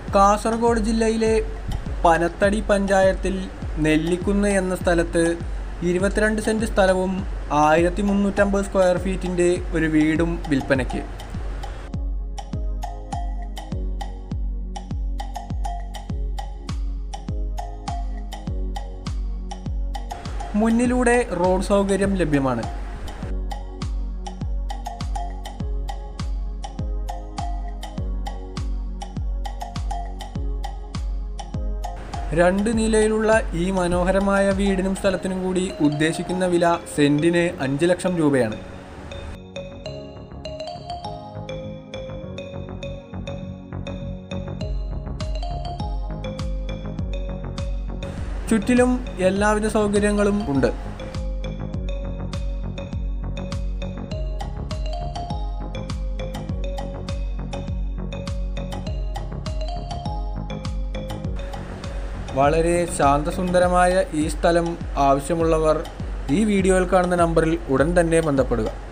കാസർഗോഡ് ജില്ലയിലെ പനത്തടി പഞ്ചായത്തിൽ നെല്ലിക്കുന്ന് എന്ന സ്ഥലത്ത് ഇരുപത്തിരണ്ട് സെൻറ്റ് സ്ഥലവും ആയിരത്തി മുന്നൂറ്റമ്പത് സ്ക്വയർ ഫീറ്റിൻ്റെ ഒരു വീടും വിൽപ്പനയ്ക്ക് മുന്നിലൂടെ റോഡ് സൗകര്യം ലഭ്യമാണ് രണ്ട് നിലയിലുള്ള ഈ മനോഹരമായ വീടിനും സ്ഥലത്തിനും കൂടി ഉദ്ദേശിക്കുന്ന വില സെന്റിന് അഞ്ച് ലക്ഷം രൂപയാണ് ചുറ്റിലും എല്ലാവിധ സൗകര്യങ്ങളും ഉണ്ട് വളരെ ശാന്തസുന്ദരമായ ഈ സ്ഥലം ആവശ്യമുള്ളവർ ഈ വീഡിയോയിൽ കാണുന്ന നമ്പറിൽ ഉടൻ തന്നെ ബന്ധപ്പെടുക